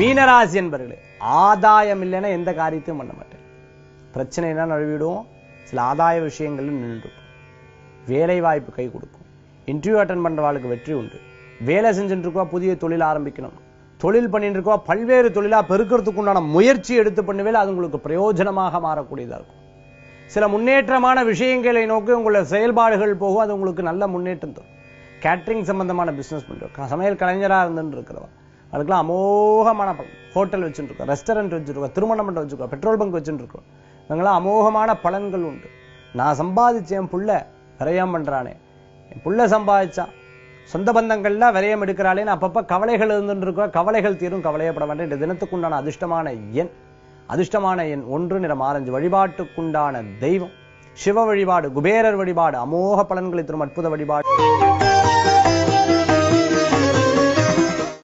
மீனராசி என்பர்களே ஆதாயம் இல்லைன்னா எந்த காரியத்தையும் பண்ண மாட்டேன் பிரச்சனைனா நழுவிடுவோம் சில ஆதாய விஷயங்கள்ல நின்றுடும் வேலை வாய்ப்பு கை கொடுக்கும் இன்டர்வியூ அட்டன் பண்றவாளுக்கு வெற்றி உண்டு வேலை செஞ்சுட்டு இருக்கவா புதிய தொழில் ஆரம்பிக்கணும் தொழில் பண்ணிட்டு இருக்கவா பல்வேறு தொழிலா பெருக்கிறதுக்கு உண்டான முயற்சி எடுத்து பண்ணுவேல அது உங்களுக்கு பிரயோஜனமாக மாறக்கூடியதா இருக்கும் சில முன்னேற்றமான விஷயங்களை நோக்கி உங்களோட செயல்பாடுகள் போகும் அது உங்களுக்கு நல்ல முன்னேற்றம் தரும் கேட்டரிங் சம்பந்தமான பிசினஸ் பண்றோம் சமையல் கலைஞரா இருந்துட்டு இருக்கிறவா அதுக்கெல்லாம் அமோகமான பலன் ஹோட்டல் வச்சுட்டு இருக்கோம் ரெஸ்டாரண்ட் வச்சுருக்கோம் திருமண மண்டபம் வச்சுருக்கோம் பெட்ரோல் பங்க் வச்சுட்டு இருக்கோம் இவங்கெல்லாம் அமோகமான பலன்கள் உண்டு நான் சம்பாதிச்சேன் என் புள்ள விரயம் பண்றானே என் புள்ள சம்பாதிச்சான் சொந்த பந்தங்கள்லாம் விரயம் எடுக்கிறாளேன்னு அப்பப்ப கவலைகள் இருந்துட்டு இருக்கோம் கவலைகள் தீரும் கவலையப்பட வேண்டாம் இந்த தினத்துக்குண்டான அதிர்ஷ்டமான எண் அதிர்ஷ்டமான எண் ஒன்று நிறம் ஆரஞ்சு வழிபாட்டுக்குண்டான தெய்வம் சிவ வழிபாடு குபேரர் வழிபாடு அமோக பலன்களை தரும் அற்புத வழிபாடு